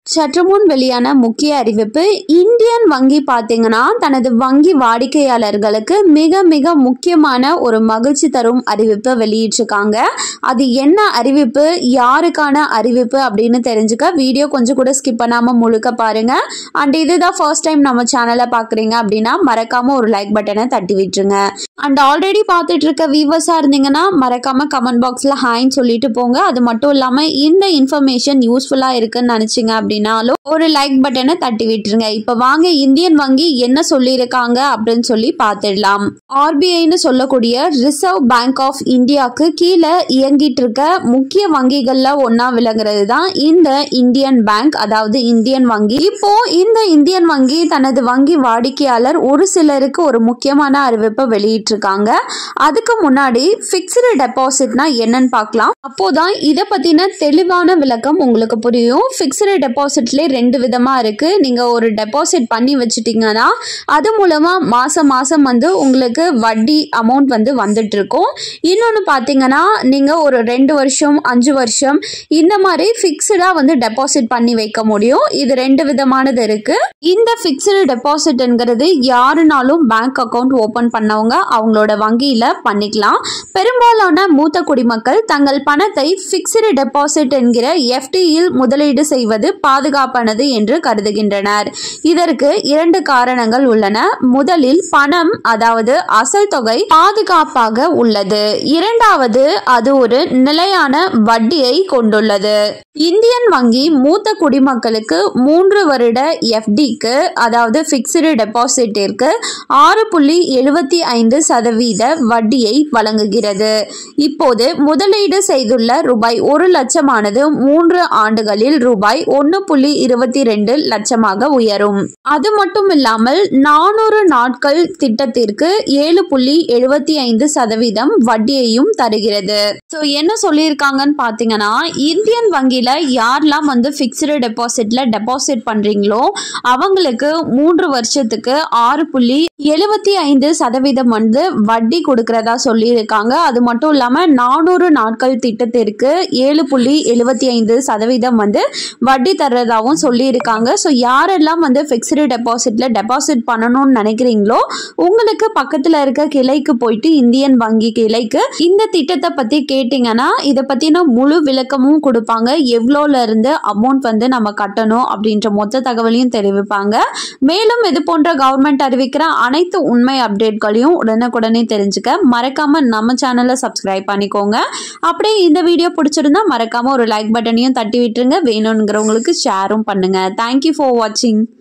சற்று முன் வெளியான முக்கிய அறிவிப்பு இந்தியன் வங்கி பார்த்தீங்கன்னா தனது வங்கி வாடிக்கையாளர்களுக்கு மிக மிக முக்கியமான ஒரு மகிழ்ச்சி தரும் அறிவிப்பை வெளியிட்டிருக்காங்க அது என்ன அறிவிப்பு யாருக்கான அறிவிப்பு அப்படின்னு தெரிஞ்சுக்க வீடியோ கொஞ்சம் கூட ஸ்கிப் பண்ணாம முழுக்க பாருங்க அண்ட் இதுதான் ஃபர்ஸ்ட் டைம் நம்ம சேனலை பார்க்குறீங்க அப்படின்னா மறக்காம ஒரு லைக் பட்டனை தட்டி விட்டுருங்க அண்ட் ஆல்ரெடி பார்த்துட்டு இருக்க வியூவர்ஸாக இருந்தீங்கன்னா மறக்காம கமெண்ட் பாக்ஸில் ஹாய்ன்னு சொல்லிட்டு போங்க அது மட்டும் இல்லாமல் இந்த இன்ஃபர்மேஷன் யூஸ்ஃபுல்லாக இருக்குன்னு நினச்சிங்க அப்படின்னாலும் ஒரு லைக் பட்டனை தட்டி விட்டுருங்க இப்போ வாங்க இந்தியன் வங்கி என்ன சொல்லியிருக்காங்க அப்படின்னு சொல்லி பார்த்துடலாம் ஆர்பிஐன்னு சொல்லக்கூடிய ரிசர்வ் பேங்க் ஆஃப் இந்தியாவுக்கு கீழே இயங்கிட்டு இருக்க முக்கிய வங்கிகளில் ஒன்றா விளங்குறது தான் இந்த இந்தியன் பேங்க் அதாவது இந்தியன் வங்கி இப்போ இந்த இந்தியன் வங்கி தனது வங்கி வாடிக்கையாளர் ஒரு சிலருக்கு ஒரு முக்கியமான அறிவிப்பை வெளியிட்டிருக்காங்க அதுக்கு முன்னாடி ஃபிக்ஸ்டு டெபாசிட்னா என்னன்னு பார்க்கலாம் அப்போதான் இதை பத்தின தெளிவான விளக்கம் உங்களுக்கு புரியும் ஃபிக்ஸ்டு டெபாசிட்லேயே ரெண்டு விதமா இருக்கு நீங்க ஒரு டெபாசிட் பண்ணி வச்சுட்டீங்கன்னா அது மூலமா மாசம் மாசம் வந்து உங்களுக்கு வட்டி அமௌண்ட் வந்து வந்துட்டு இருக்கும் இன்னொன்று பார்த்தீங்கன்னா நீங்க ஒரு ரெண்டு வருஷம் அஞ்சு வருஷம் இந்த மாதிரி ஃபிக்ஸ்டா வந்து டெபாசிட் பண்ணி வைக்க முடியும் இது ரெண்டு விதமானது இருக்கு இந்த ஃபிக்ஸ்டு டெபாசிட்ங்கிறது யாருனாலும் பேங்க் அக்கவுண்ட் ஓபன் பண்ணவங்க அவங்களோட வங்கியில பண்ணிக்கலாம் பெரும்பாலான மூத்த குடிமக்கள் தங்கள் பணத்தை ஃபிக்ஸ்டு டெபாசிட் என்கிற எஃப்டியில் முதலீடு செய்வது பாதுகாப்பானது என்று கருதுகின்றனர் இதற்கு இரண்டு காரணங்கள் உள்ளன முதலில் பணம் அதாவது அசல் தொகை பாதுகாப்பாக உள்ளது இரண்டாவது அது ஒரு நிலையான வட்டியை கொண்டுள்ளது இந்தியன் வங்கி மூத்த குடிமக்களுக்கு மூன்று வருட எஃப்டிக்கு அதாவது ஃபிக்ஸ்டு டெபாசிட்டிற்கு ஆறு புள்ளி எழுபத்தி ஐந்து சதவீத வட்டியை வழங்குகிறது இப்போது முதலீடு செய்துள்ள ரூபாய் ஒரு லட்சமானது மூன்று ஆண்டுகளில் ரூபாய் ஒன்று புள்ளி இருபத்தி ரெண்டு லட்சமாக உயரும் அது மட்டும் இல்லாமல் நானூறு நாட்கள் திட்டத்திற்கு ஏழு புள்ளி எழுபத்தி ஐந்து சதவீதம் வட்டியையும் தருகிறது ஸோ என்ன சொல்லியிருக்காங்கன்னு பார்த்தீங்கன்னா இந்தியன் வங்கியில் யாரெல்லாம் வந்து ஃபிக்ஸ்டு டெபாசிட்ல டெபாசிட் பண்ணுறீங்களோ அவங்களுக்கு மூன்று வருஷத்துக்கு ஆறு புள்ளி எழுபத்தி ஐந்து சதவீதம் வந்து வட்டி கொடுக்கறதா சொல்லியிருக்காங்க அது மட்டும் இல்லாமல் நானூறு நாட்கள் திட்டத்திற்கு ஏழு புள்ளி எழுபத்தி ஐந்து சதவீதம் வந்து வட்டி தர்றதாகவும் சொல்லியிருக்காங்க ஸோ யாரெல்லாம் வந்து ஃபிக்ஸ்டு டெபாசிட்ல டெபாசிட் பண்ணணும்னு நினைக்கிறீங்களோ உங்களுக்கு பக்கத்தில் இருக்க கிளைக்கு போயிட்டு இந்தியன் வங்கி கிளைக்கு இந்த திட்டத்தை பற்றி கேட்டிங்கன்னா இதை பற்றின முழு விளக்கமும் கொடுப்பாங்க எவ்வளோல இருந்து அமௌண்ட் வந்து நம்ம கட்டணும் அப்படின்ற மொத்த தகவலையும் தெரிவிப்பாங்க மேலும் இது போன்ற கவர்மெண்ட் அறிவிக்கிற அனைத்து உண்மை அப்டேட்களையும் உடனுக்குடனே தெரிஞ்சுக்க மறக்காம நம்ம சேனலை சப்ஸ்கிரைப் பண்ணிக்கோங்க அப்படியே இந்த வீடியோ பிடிச்சிருந்தா மறக்காம ஒரு லைக் பட்டனையும் தட்டி விட்டுருங்க வேணுங்கிறவங்களுக்கு ஷேரும் பண்ணுங்க தேங்க்யூ ஃபார் வாட்சிங்